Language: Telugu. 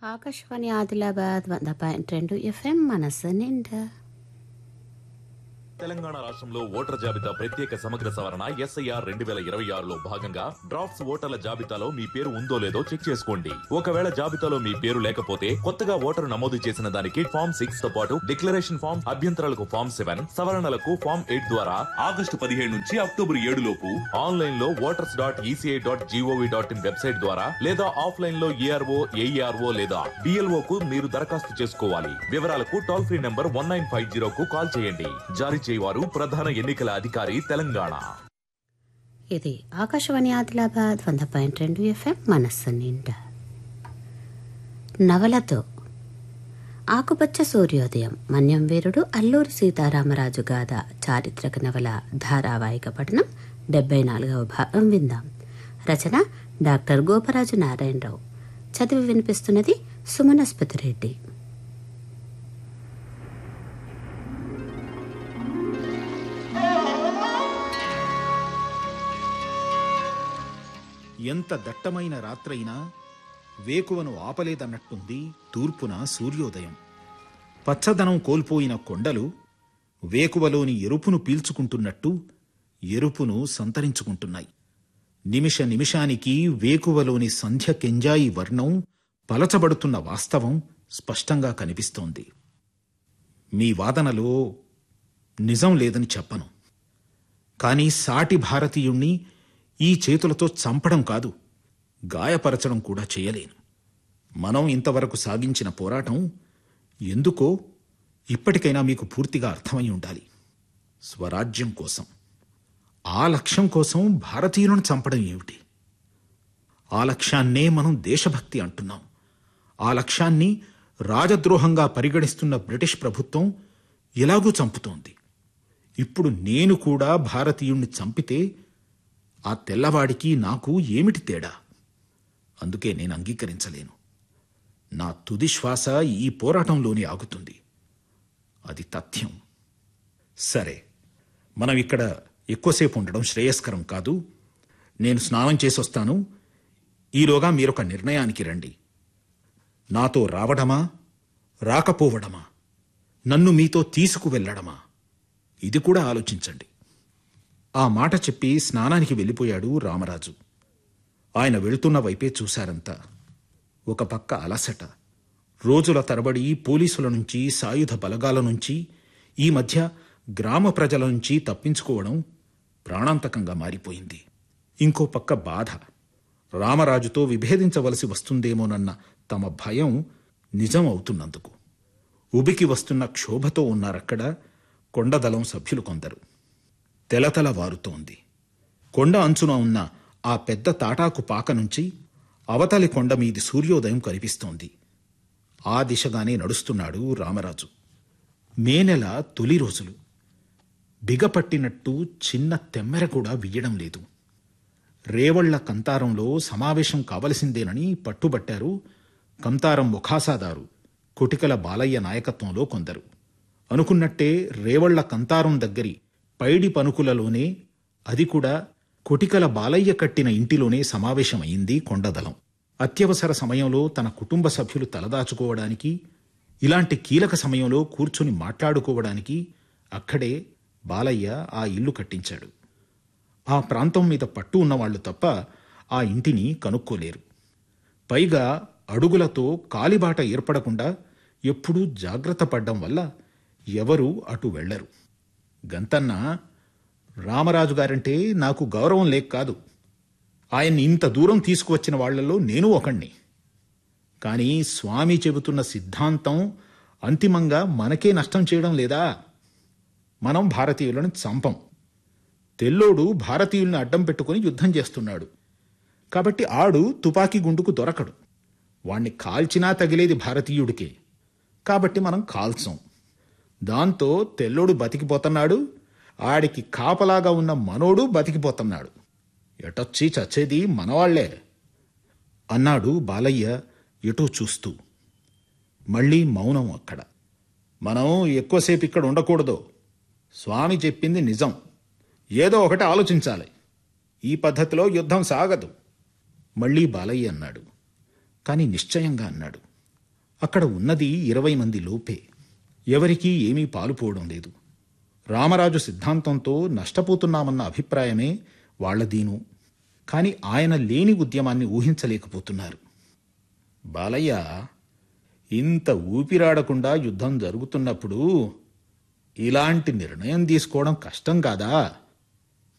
ఆకాశవాణి ఆదిలాబాద్ వంద పాయింట్ రెండు ఎఫ్ఎం మనసు నిండా తెలంగాణ రాష్ట్రంలో ఓటర్ జాబితా ప్రత్యేక సమగ్ర సవరణ ఎస్ఐఆర్ రెండు వేల ఇరవై ఆరులో భాగంగా డ్రాఫ్ట్స్ ఓటర్ల జాబితాలో మీ పేరు ఉందో లేదో చెక్ చేసుకోండి ఒకవేళ జాబితాలో మీ పేరు లేకపోతే కొత్తగా ఓటరు నమోదు చేసిన దానికి ఫామ్ సిక్స్ తో పాటు డిక్లరేషన్ ఫామ్ అభ్యంతరాలకు ఫామ్ సెవెన్ సవరణలకు ఫామ్ ఎయిట్ ద్వారా ఆగస్టు పదిహేడు నుంచి అక్టోబర్ ఏడు లోపు ఆన్లైన్ లో voters dot ECI dot GOV dot in website ద్వారా లేదా ఆఫ్లైన్ లో ఏఆర్ఓ ఏఈఆర్ఓ లేదా డిఎల్ఓ కు మీరు దరఖాస్తు చేసుకోవాలి వివరాలకు toll free number one nine five zero కు కాల్ చేయండి జారీ చేయవారు ప్రధాన ఎన్నికల అధికారి తెలంగాణ ఇది ఆకాశవాణి ఆదిలాబాద్ వంద పాయింట్ రెండు ఎఫ్ఎం మనస్సు నిండా నవలతో ఆకుపచ్చ సూర్యోదయం మన్యం వీరుడు అల్లూరి సీతారామరాజు గాథ చారిత్రక నవల ధారావాహిక పఠనం డెబ్బై నాలుగవ భాగం విందాం రచన డాక్టర్ గోపరాజు నారాయణరావు చదివి వినిపిస్తున్నది సుమనస్పతి రెడ్డి ఎంత దట్టమైన రాత్రైనా వేకువను ఆపలేదన్నట్టుంది తూర్పున సూర్యోదయం పచ్చదనం కోల్పోయిన కొండలు వేకువలోని ఎరుపును పీల్చుకుంటున్నట్టు ఎరుపును సంతరించుకుంటున్నాయి నిమిష నిమిషానికి వేకువలోని సంధ్య కెంజాయి వర్ణం పలచబడుతున్న వాస్తవం స్పష్టంగా కనిపిస్తోంది మీ వాదనలో నిజం లేదని చెప్పను కానీ సాటి భారతీయుణ్ణి ఈ చేతులతో చంపడం కాదు గాయపరచడం కూడా చేయలేను మనం ఇంతవరకు సాగించిన పోరాటం ఎందుకో ఇప్పటికైనా మీకు పూర్తిగా అర్థమై ఉండాలి స్వరాజ్యం కోసం ఆ లక్ష్యం కోసం భారతీయులను చంపడం ఏమిటి ఆ లక్ష్యాన్నే మనం దేశభక్తి అంటున్నాం ఆ లక్ష్యాన్ని రాజద్రోహంగా పరిగణిస్తున్న బ్రిటిష్ ప్రభుత్వం ఎలాగూ చంపుతోంది ఇప్పుడు నేను కూడా భారతీయుణ్ణి చంపితే ఆ తెల్లవాడికి నాకు ఏమిటి తేడా అందుకే నేను అంగీకరించలేను నా తుది శ్వాస ఈ పోరాటంలోనే ఆగుతుంది అది తథ్యం సరే మనం ఇక్కడ ఎక్కువసేపు ఉండడం శ్రేయస్కరం కాదు నేను స్నానం చేసొస్తాను ఈలోగా మీరొక నిర్ణయానికి రండి నాతో రావడమా రాకపోవడమా నన్ను మీతో తీసుకువెళ్ళడమా ఇది కూడా ఆలోచించండి ఆ మాట చెప్పి స్నానానికి వెళ్ళిపోయాడు రామరాజు ఆయన వెళుతున్న వైపే చూశారంతా ఒక పక్క అలసట రోజుల తరబడి పోలీసుల నుంచి సాయుధ బలగాల నుంచి ఈ మధ్య గ్రామ ప్రజల నుంచి తప్పించుకోవడం ప్రాణాంతకంగా మారిపోయింది ఇంకో పక్క బాధ రామరాజుతో విభేదించవలసి వస్తుందేమోనన్న తమ భయం నిజం అవుతున్నందుకు ఉబికి వస్తున్న క్షోభతో ఉన్నారక్కడ కొండదళం సభ్యులు కొందరు తెలతల వారుతోంది కొండ అంచున ఉన్న ఆ పెద్ద తాటాకు పాక నుంచి అవతలి కొండ మీది సూర్యోదయం కనిపిస్తోంది ఆ దిశగానే నడుస్తున్నాడు రామరాజు మే నెల తొలి రోజులు బిగపట్టినట్టు చిన్న తెమ్మెర కూడా వియ్యడం లేదు రేవళ్ల కంతారంలో సమావేశం కావలసిందేనని పట్టుబట్టారు కంతారం ముఖాసాదారు కొటికల బాలయ్య నాయకత్వంలో కొందరు అనుకున్నట్టే రేవళ్ల కంతారం దగ్గరి పైడి పనుకులలోనే అది కూడా కొటికల బాలయ్య కట్టిన ఇంటిలోనే సమావేశమైంది కొండదలం అత్యవసర సమయంలో తన కుటుంబ సభ్యులు తలదాచుకోవడానికి ఇలాంటి కీలక సమయంలో కూర్చుని మాట్లాడుకోవడానికి అక్కడే బాలయ్య ఆ ఇల్లు కట్టించాడు ఆ ప్రాంతం మీద పట్టు ఉన్నవాళ్లు తప్ప ఆ ఇంటిని కనుక్కోలేరు పైగా అడుగులతో కాలిబాట ఏర్పడకుండా ఎప్పుడూ జాగ్రత్త పడ్డం వల్ల ఎవరూ అటు వెళ్లరు గంతన్న రామరాజు గారంటే నాకు గౌరవం లేక కాదు ఆయన్ని ఇంత దూరం తీసుకువచ్చిన వాళ్లలో నేను ఒకణ్ణి కానీ స్వామి చెబుతున్న సిద్ధాంతం అంతిమంగా మనకే నష్టం చేయడం లేదా మనం భారతీయులను చంపం తెల్లోడు భారతీయుల్ని అడ్డం పెట్టుకుని యుద్ధం చేస్తున్నాడు కాబట్టి ఆడు తుపాకీ గుండుకు దొరకడు వాణ్ణి కాల్చినా తగిలేది భారతీయుడికే కాబట్టి మనం కాల్చం దాంతో తెల్లోడు బతికిపోతున్నాడు ఆడికి కాపలాగా ఉన్న మనోడు బతికిపోతున్నాడు ఎటొచ్చి చచ్చేది మనవాళ్లే అన్నాడు బాలయ్య ఎటో చూస్తూ మళ్ళీ మౌనం అక్కడ మనం ఎక్కువసేపు ఇక్కడ ఉండకూడదు స్వామి చెప్పింది నిజం ఏదో ఒకటి ఆలోచించాలి ఈ పద్ధతిలో యుద్ధం సాగదు మళ్ళీ బాలయ్య అన్నాడు కాని నిశ్చయంగా అన్నాడు అక్కడ ఉన్నది ఇరవై మంది లోపే ఎవరికీ ఏమీ పాలుపోవడం లేదు రామరాజు సిద్ధాంతంతో నష్టపోతున్నామన్న అభిప్రాయమే వాళ్లదీను కాని ఆయన లేని ఉద్యమాన్ని ఊహించలేకపోతున్నారు బాలయ్య ఇంత ఊపిరాడకుండా యుద్ధం జరుగుతున్నప్పుడు ఇలాంటి నిర్ణయం తీసుకోవడం కష్టం కాదా